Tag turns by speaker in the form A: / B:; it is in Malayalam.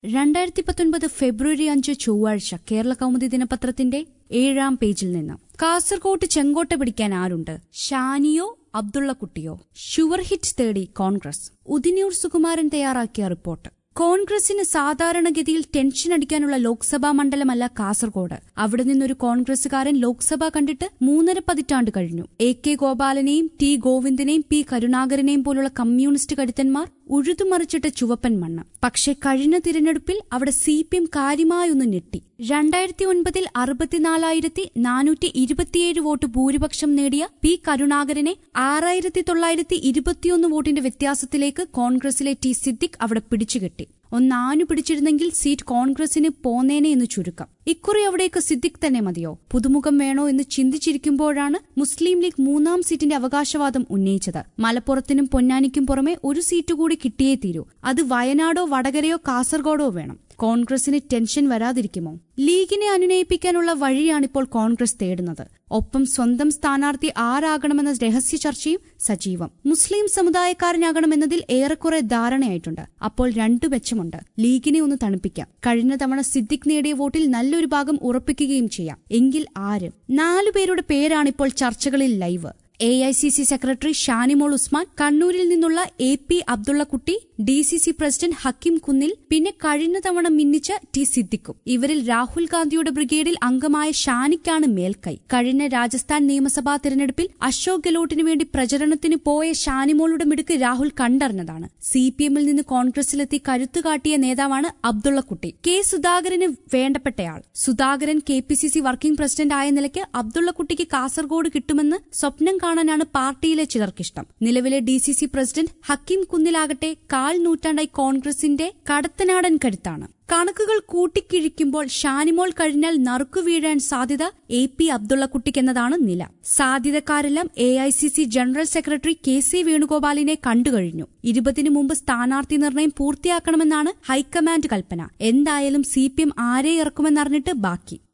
A: രണ്ടായിരത്തി പത്തൊൻപത് ഫെബ്രുവരി അഞ്ച് ചൊവ്വാഴ്ച കേരള കൗമുദി ദിനപത്രത്തിന്റെ ഏഴാം പേജിൽ നിന്ന് കാസർകോട്ട് ചെങ്കോട്ട പിടിക്കാൻ ആരുണ്ട് ഷാനിയോ അബ്ദുള്ളക്കുട്ടിയോ ഷുവർ ഹിറ്റ് തേടി കോൺഗ്രസ് ഉദിനൂർ സുകുമാരൻ തയ്യാറാക്കിയ റിപ്പോർട്ട് കോൺഗ്രസിന് സാധാരണഗതിയിൽ ടെൻഷൻ അടിക്കാനുള്ള ലോക്സഭാ മണ്ഡലമല്ല കാസർഗോഡ് അവിടെ നിന്നൊരു കോൺഗ്രസുകാരൻ ലോക്സഭ കണ്ടിട്ട് മൂന്നര പതിറ്റാണ്ട് കഴിഞ്ഞു എ കെ ഗോപാലനെയും ടി ഗോവിന്ദനെയും പി കരുണാകരനെയും പോലുള്ള കമ്മ്യൂണിസ്റ്റ് കരുത്തന്മാർ ഉഴുതുമറിച്ചിട്ട ചുവപ്പൻ മണ്ണ് പക്ഷെ കഴിഞ്ഞ തിരഞ്ഞെടുപ്പിൽ അവിടെ സി പി എം കാര്യമായൊന്ന് ഞെട്ടി രണ്ടായിരത്തി ഒൻപതിൽ അറുപത്തിനാലായിരത്തി നാനൂറ്റി ഇരുപത്തിയേഴ് വോട്ട് ഭൂരിപക്ഷം നേടിയ പി കരുണാകരനെ ആറായിരത്തി തൊള്ളായിരത്തി ഇരുപത്തിയൊന്ന് വോട്ടിന്റെ വ്യത്യാസത്തിലേക്ക് കോൺഗ്രസിലെ ടി സിദ്ദിഖ് അവിടെ പിടിച്ചുകെട്ടി ഒന്നാനു പിടിച്ചിരുന്നെങ്കിൽ സീറ്റ് കോൺഗ്രസിന് പോന്നേനെ എന്ന് ചുരുക്കം ഇക്കുറി അവിടേക്ക് സിദ്ദിഖ് തന്നെ മതിയോ പുതുമുഖം വേണോ എന്ന് ചിന്തിച്ചിരിക്കുമ്പോഴാണ് മുസ്ലിം ലീഗ് മൂന്നാം സീറ്റിന്റെ അവകാശവാദം ഉന്നയിച്ചത് മലപ്പുറത്തിനും പൊന്നാനിക്കും പുറമെ ഒരു സീറ്റ് കൂടി കിട്ടിയേ തീരൂ അത് വയനാടോ വടകരയോ കാസർഗോഡോ വേണം കോൺഗ്രസിന് ടെൻഷൻ വരാതിരിക്കുമോ ലീഗിനെ അനുനയിപ്പിക്കാനുള്ള വഴിയാണിപ്പോൾ കോൺഗ്രസ് തേടുന്നത് ഒപ്പം സ്വന്തം സ്ഥാനാർത്ഥി ആരാകണമെന്ന രഹസ്യ ചർച്ചയും സജീവം മുസ്ലിം സമുദായക്കാരനാകണമെന്നതിൽ ഏറെക്കുറെ ധാരണയായിട്ടുണ്ട് അപ്പോൾ രണ്ടു മെച്ചമുണ്ട് ലീഗിനെ ഒന്ന് തണുപ്പിക്കാം കഴിഞ്ഞ തവണ സിദ്ദിഖ് നേടിയ വോട്ടിൽ നല്ലൊരു ഭാഗം ഉറപ്പിക്കുകയും ചെയ്യാം എങ്കിൽ ആര് നാലുപേരുടെ പേരാണിപ്പോൾ ചർച്ചകളിൽ live A I C C secretary Shanimol Usman കണ്ണൂരിൽ നിന്നുള്ള A P Abdullakutty D C C president Hakkim Kunnil പിന്നെ കഴിഞ്ഞ തവണ മിന്നിച്ച ടി സിദ്ദിഖും ഇവരിൽ രാഹുൽ ഗാന്ധിയുടെ ബ്രിഗേഡിൽ അംഗമായ ഷാനിക്കാണ് മേൽക്കൈ കഴിഞ്ഞ രാജസ്ഥാൻ നിയമസഭാ തിരഞ്ഞെടുപ്പിൽ അശോക് ഗെലോട്ടിനു വേണ്ടി പ്രചരണത്തിന് പോയ ഷാനിമോളുടെ മിടുക്ക് രാഹുൽ കണ്ടറിഞ്ഞതാണ് സി പി എമ്മിൽ നിന്ന് കോൺഗ്രസിലെത്തി കരുത്തു കാട്ടിയ നേതാവാണ് അബ്ദുള്ളക്കുട്ടി കെ സുധാകരന് വേണ്ടപ്പെട്ടയാൾ Sudhakaran K P C C working president ആയ നിലയ്ക്ക് അബ്ദുള്ളക്കുട്ടിക്ക് കാസർഗോഡ് കിട്ടുമെന്ന് സ്വപ്നം കാണാനാണ് പാർട്ടിയിലെ ചിലർക്കിഷ്ടം നിലവിലെ D C C president Hakeem കുന്നിലാകട്ടെ കാൽ നൂറ്റാണ്ടായി കോൺഗ്രസിന്റെ കടത്തനാടൻ കരുത്താണ് കണക്കുകൾ കൂട്ടിക്കിഴിക്കുമ്പോൾ ഷാനിമോൾ കഴിഞ്ഞാൽ നറുക്കു വീഴാൻ സാധ്യത എ പി അബ്ദുള്ളക്കുട്ടിക്കെന്നതാണ് നില സാധ്യതക്കാരെല്ലാം A I C C general secretary K C വേണുഗോപാലിനെ കണ്ടുകഴിഞ്ഞു ഇരുപതിനു മുമ്പ് സ്ഥാനാർത്ഥി നിർണയം പൂർത്തിയാക്കണമെന്നാണ് ഹൈക്കമാൻഡ് കൽപ്പന എന്തായാലും സി പി എം ആരെ ഇറക്കുമെന്നറിഞ്ഞിട്ട് ബാക്കി